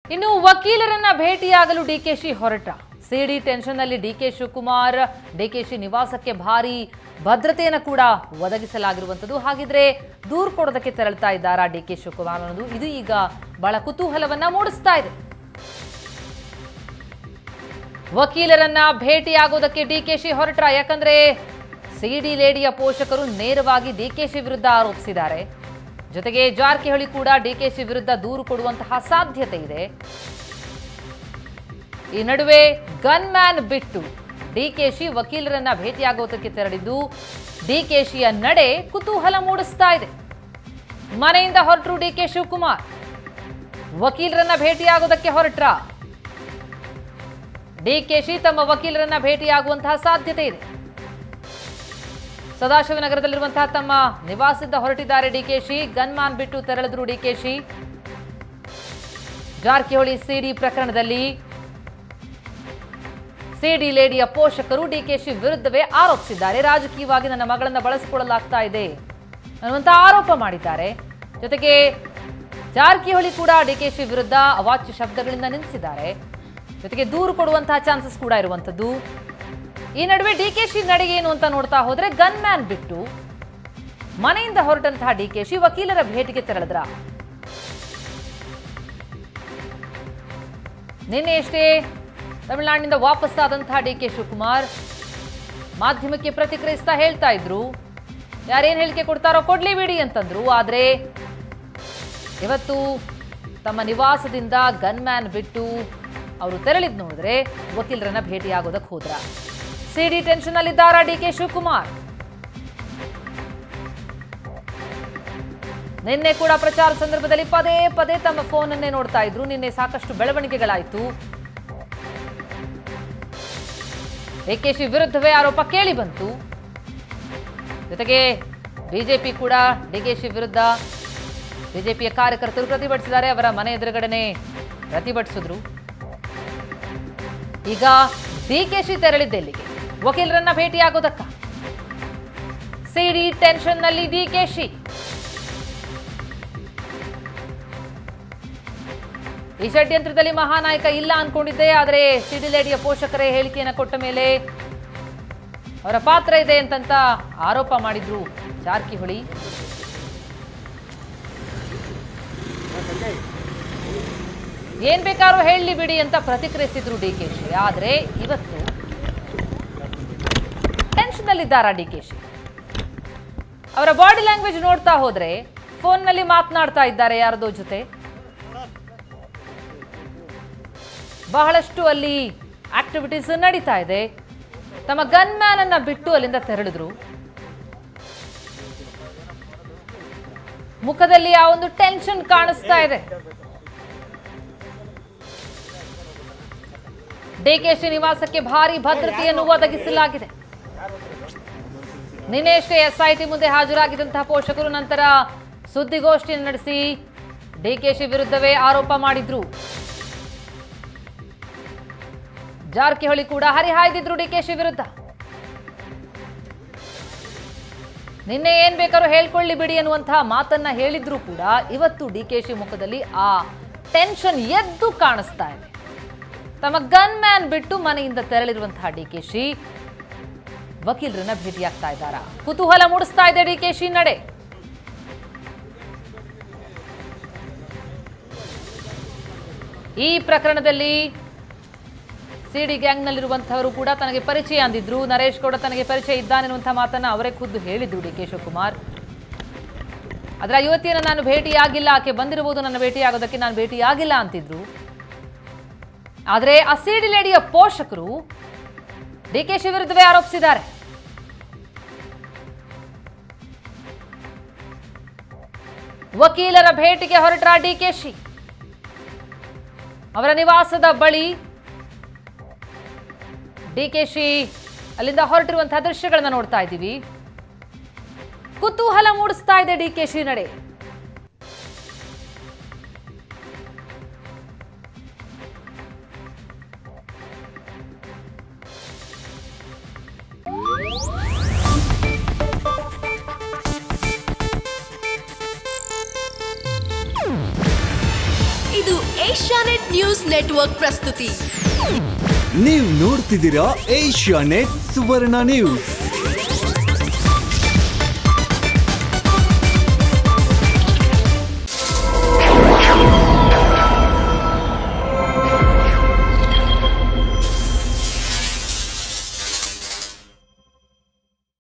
ಇನ್ನು ವಕೀಲರನ್ನ ಭೇಟಿಯಾಗಲು ಡಿಕೆಶಿ ಹೊರಟ ಸಿಡಿ ಟೆನ್ಷನ್ನಲ್ಲಿ ಡಿಕೆ ಶಿವಕುಮಾರ್ ಡಿಕೆಶಿ ನಿವಾಸಕ್ಕೆ ಭಾರಿ ಭದ್ರತೆಯನ್ನು ಕೂಡ ಒದಗಿಸಲಾಗಿರುವಂಥದ್ದು ಹಾಗಿದ್ರೆ ದೂರು ಕೊಡೋದಕ್ಕೆ ತೆರಳ್ತಾ ಇದ್ದಾರಾ ಡಿಕೆ ಶಿವಕುಮಾರ್ ಅನ್ನೋದು ಇದು ಈಗ ಬಹಳ ಕುತೂಹಲವನ್ನ ಮೂಡಿಸ್ತಾ ಇದೆ ವಕೀಲರನ್ನ ಭೇಟಿಯಾಗೋದಕ್ಕೆ ಡಿಕೆಶಿ ಹೊರಟ್ರ ಯಾಕಂದ್ರೆ ಸಿಡಿ ಲೇಡಿಯ ಪೋಷಕರು ನೇರವಾಗಿ ಡಿಕೆಶಿ ವಿರುದ್ಧ ಆರೋಪಿಸಿದ್ದಾರೆ ಜೊತೆಗೆ ಜಾರಕಿಹೊಳಿ ಕೂಡ ಡಿಕೆಶಿ ವಿರುದ್ಧ ದೂರು ಕೊಡುವಂತಹ ಸಾಧ್ಯತೆ ಇದೆ ಈ ನಡುವೆ ಗನ್ ಮ್ಯಾನ್ ಬಿಟ್ಟು ಡಿಕೆಶಿ ವಕೀಲರನ್ನ ಭೇಟಿಯಾಗೋದಕ್ಕೆ ತೆರಳಿದ್ದು ಡಿಕೆಶಿಯ ನಡೆ ಕುತೂಹಲ ಮೂಡಿಸ್ತಾ ಇದೆ ಮನೆಯಿಂದ ಹೊರಟರು ಡಿಕೆ ಶಿವಕುಮಾರ್ ವಕೀಲರನ್ನ ಭೇಟಿಯಾಗೋದಕ್ಕೆ ಹೊರಟ್ರ ಡಿಕೆಶಿ ತಮ್ಮ ವಕೀಲರನ್ನ ಭೇಟಿಯಾಗುವಂತಹ ಸಾಧ್ಯತೆ ಇದೆ ಸದಾಶಿವನಗರದಲ್ಲಿರುವಂತಹ ತಮ್ಮ ನಿವಾಸದಿಂದ ಹೊರಟಿದ್ದಾರೆ ಡಿಕೆಶಿ ಗನ್ಮಾನ್ ಬಿಟ್ಟು ತೆರಳಿದ್ರು ಡಿಕೆಶಿ ಜಾರಕಿಹೊಳಿ ಸಿಡಿ ಪ್ರಕರಣದಲ್ಲಿ ಸಿಡಿ ಲೇಡಿಯ ಪೋಷಕರು ಡಿಕೆಶಿ ವಿರುದ್ಧವೇ ಆರೋಪಿಸಿದ್ದಾರೆ ರಾಜಕೀಯವಾಗಿ ನನ್ನ ಮಗಳನ್ನ ಬಳಸಿಕೊಳ್ಳಲಾಗ್ತಾ ಇದೆ ಅನ್ನುವಂತ ಆರೋಪ ಮಾಡಿದ್ದಾರೆ ಜೊತೆಗೆ ಜಾರಕಿಹೊಳಿ ಕೂಡ ಡಿಕೆಶಿ ವಿರುದ್ಧ ಅವಾಚ್ಯ ಶಬ್ದಗಳಿಂದ ನಿಂದಿಸಿದ್ದಾರೆ ಜೊತೆಗೆ ದೂರು ಕೊಡುವಂತಹ ಚಾನ್ಸಸ್ ಕೂಡ ಇರುವಂತದ್ದು ಈ ನಡುವೆ ಡಿಕೆಶಿ ನಡೆ ಏನು ಅಂತ ನೋಡ್ತಾ ಹೋದ್ರೆ ಗನ್ ಮ್ಯಾನ್ ಬಿಟ್ಟು ಮನೆಯಿಂದ ಹೊರಟಂತಹ ಡಿಕೆಶಿ ವಕೀಲರ ಭೇಟಿಗೆ ತೆರಳಿದ್ರ ನಿನ್ನೆ ಅಷ್ಟೇ ತಮಿಳುನಾಡಿನಿಂದ ವಾಪಸ್ಸಾದಂತಹ ಡಿ ಕೆ ಶಿವಕುಮಾರ್ ಮಾಧ್ಯಮಕ್ಕೆ ಪ್ರತಿಕ್ರಿಯಿಸ್ತಾ ಹೇಳ್ತಾ ಇದ್ರು ಯಾರೇನ್ ಹೇಳಿಕೆ ಕೊಡ್ತಾರೋ ಕೊಡ್ಲಿ ಬಿಡಿ ಅಂತಂದ್ರು ಆದ್ರೆ ಇವತ್ತು ತಮ್ಮ ನಿವಾಸದಿಂದ ಗನ್ ಮ್ಯಾನ್ ಬಿಟ್ಟು ಅವರು ತೆರಳಿದ್ ನೋಡಿದ್ರೆ ವಕೀಲರನ್ನ ಭೇಟಿಯಾಗೋದಕ್ಕೆ ಹೋದ್ರ ಸಿಡಿ ಟೆನ್ಷನ್ ಅಲ್ಲಿದ್ದಾರಾ ಡಿ ಕೆ ಶಿವಕುಮಾರ್ ನಿನ್ನೆ ಕೂಡ ಪ್ರಚಾರ ಸಂದರ್ಭದಲ್ಲಿ ಪದೇ ಪದೇ ತಮ್ಮ ಫೋನ್ ಅನ್ನೇ ನೋಡ್ತಾ ಇದ್ರು ನಿನ್ನೆ ಸಾಕಷ್ಟು ಬೆಳವಣಿಗೆಗಳಾಯ್ತು ಡಿಕೆಶಿ ವಿರುದ್ಧವೇ ಆರೋಪ ಕೇಳಿ ಬಂತು ಜೊತೆಗೆ ಬಿಜೆಪಿ ಕೂಡ ಡಿಕೆಶಿ ವಿರುದ್ಧ ಬಿಜೆಪಿಯ ಕಾರ್ಯಕರ್ತರು ಪ್ರತಿಭಟಿಸಿದ್ದಾರೆ ಅವರ ಮನೆ ಎದುರುಗಡೆನೆ ಪ್ರತಿಭಟಿಸಿದ್ರು ಈಗ ಡಿಕೆಶಿ ತೆರಳಿದ್ದೆ ಇಲ್ಲಿಗೆ ವಕೀಲರನ್ನ ಭೇಟಿಯಾಗೋದಕ್ಕ ಸಿಡಿ ಟೆನ್ಷನ್ನಲ್ಲಿ ಡಿಕೆಶಿ ಈ ಷಡ್ಯಂತ್ರದಲ್ಲಿ ಮಹಾನಾಯಕ ಇಲ್ಲ ಅನ್ಕೊಂಡಿದ್ದೆ ಆದರೆ ಸಿಡಿಲೇಡಿಯ ಪೋಷಕರೇ ಹೇಳಿಕೆಯನ್ನು ಕೊಟ್ಟ ಮೇಲೆ ಅವರ ಪಾತ್ರ ಇದೆ ಅಂತಂತ ಆರೋಪ ಮಾಡಿದ್ರು ಜಾರಕಿಹೊಳಿ ಏನ್ ಬೇಕಾದ್ರೂ ಹೇಳಲಿ ಬಿಡಿ ಅಂತ ಪ್ರತಿಕ್ರಿಯಿಸಿದ್ರು ಡಿಕೆಶಿ ಆದ್ರೆ ಇವತ್ತು ಟೆನ್ಷನ್ ಅಲ್ಲಿದ್ದಾರಾ ಡಿಕೆಶಿ ಅವರ ಬಾಡಿ ಲ್ಯಾಂಗ್ವೇಜ್ ನೋಡ್ತಾ ಹೋದ್ರೆ ಫೋನ್ನಲ್ಲಿ ಮಾತನಾಡ್ತಾ ಇದ್ದಾರೆ ಯಾರದೋ ಜೊತೆ ಬಹಳಷ್ಟು ಅಲ್ಲಿ ಆಕ್ಟಿವಿಟೀಸ್ ನಡೀತಾ ಇದೆ ತಮ್ಮ ಗನ್ ಮ್ಯಾನ್ ಅನ್ನ ಬಿಟ್ಟು ಅಲ್ಲಿಂದ ತೆರಳಿದ್ರು ಮುಖದಲ್ಲಿ ಆ ಒಂದು ಟೆನ್ಷನ್ ಕಾಣಿಸ್ತಾ ಇದೆ ಡಿಕೆಶಿ ನಿವಾಸಕ್ಕೆ ಭಾರಿ ಭದ್ರತೆಯನ್ನು ಒದಗಿಸಲಾಗಿದೆ ನಿನ್ನೆಯಷ್ಟೇ ಎಸ್ಐಟಿ ಮುಂದೆ ಹಾಜರಾಗಿದ್ದಂತಹ ಪೋಷಕರು ನಂತರ ಸುದ್ದಿಗೋಷ್ಠಿಯನ್ನು ನಡೆಸಿ ಡಿಕೆಶಿ ವಿರುದ್ಧವೇ ಆರೋಪ ಮಾಡಿದ್ರು ಜಾರಕಿಹೊಳಿ ಕೂಡ ಹರಿಹಾಯ್ದಿದ್ರು ಡಿಕೆಶಿ ವಿರುದ್ಧ ನಿನ್ನೆ ಏನ್ ಬೇಕಾದ್ರೂ ಹೇಳ್ಕೊಳ್ಳಿ ಬಿಡಿ ಅನ್ನುವಂತಹ ಮಾತನ್ನ ಹೇಳಿದ್ರು ಕೂಡ ಇವತ್ತು ಡಿಕೆಶಿ ಮುಖದಲ್ಲಿ ಆ ಟೆನ್ಷನ್ ಎದ್ದು ಕಾಣಿಸ್ತಾ ಇದೆ ತಮ್ಮ ಗನ್ ಮ್ಯಾನ್ ಬಿಟ್ಟು ಮನೆಯಿಂದ ತೆರಳಿರುವಂತಹ ಡಿಕೆಶಿ ವಕೀಲರನ್ನ ಭೇಟಿಯಾಗ್ತಾ ಇದ್ದಾರ ಕುತೂಹಲ ಮೂಡಿಸ್ತಾ ಇದೆ ಡಿಕೆಶಿ ನಡೆ ಈ ಪ್ರಕರಣದಲ್ಲಿ ಸಿಡಿ ಗ್ಯಾಂಗ್ನಲ್ಲಿರುವಂತಹವರು ಕೂಡ ತನಗೆ ಪರಿಚಯ ಅಂದಿದ್ರು ನರೇಶ್ ಗೌಡ ತನಗೆ ಪರಿಚಯ ಇದ್ದಾನೆನ್ನುವಂಥ ಮಾತನ್ನ ಅವರೇ ಖುದ್ದು ಹೇಳಿದ್ರು ಡಿ ಕೆ ಶಿವಕುಮಾರ್ ಅದರ ಯುವತಿಯನ್ನು ನಾನು ಭೇಟಿಯಾಗಿಲ್ಲ ಆಕೆ ಬಂದಿರಬಹುದು ನನ್ನ ಭೇಟಿಯಾಗೋದಕ್ಕೆ ನಾನು ಭೇಟಿಯಾಗಿಲ್ಲ ಅಂತಿದ್ರು ಆದರೆ ಆ ಸಿಡಿ ಲೇಡಿಯ ಪೋಷಕರು ಡಿ ಕೆ ಶಿ ವಿರುದ್ಧವೇ ಆರೋಪಿಸಿದ್ದಾರೆ ವಕೀಲರ ಭೇಟಿಗೆ ಹೊರಟ್ರ ಡಿಕೆಶಿ ಅವರ ನಿವಾಸದ ಬಳಿ ಡಿಕೆಶಿ ಅಲ್ಲಿಂದ ಹೊರಟಿರುವಂತಹ ದೃಶ್ಯಗಳನ್ನ ನೋಡ್ತಾ ಇದ್ದೀವಿ ಕುತೂಹಲ ಮೂಡಿಸ್ತಾ ಇದೆ ಡಿಕೆಶಿ ನಡೆ ಇದು ಏಷ್ಯಾ ಏಷ್ಯಾನೆಟ್ ನ್ಯೂಸ್ ನೆಟ್ವರ್ಕ್ ಪ್ರಸ್ತುತಿ ನೀವು ನೋಡ್ತಿದ್ದೀರಾ ಏಷ್ಯಾ ನೆಟ್ ಸುವರ್ಣ ನ್ಯೂಸ್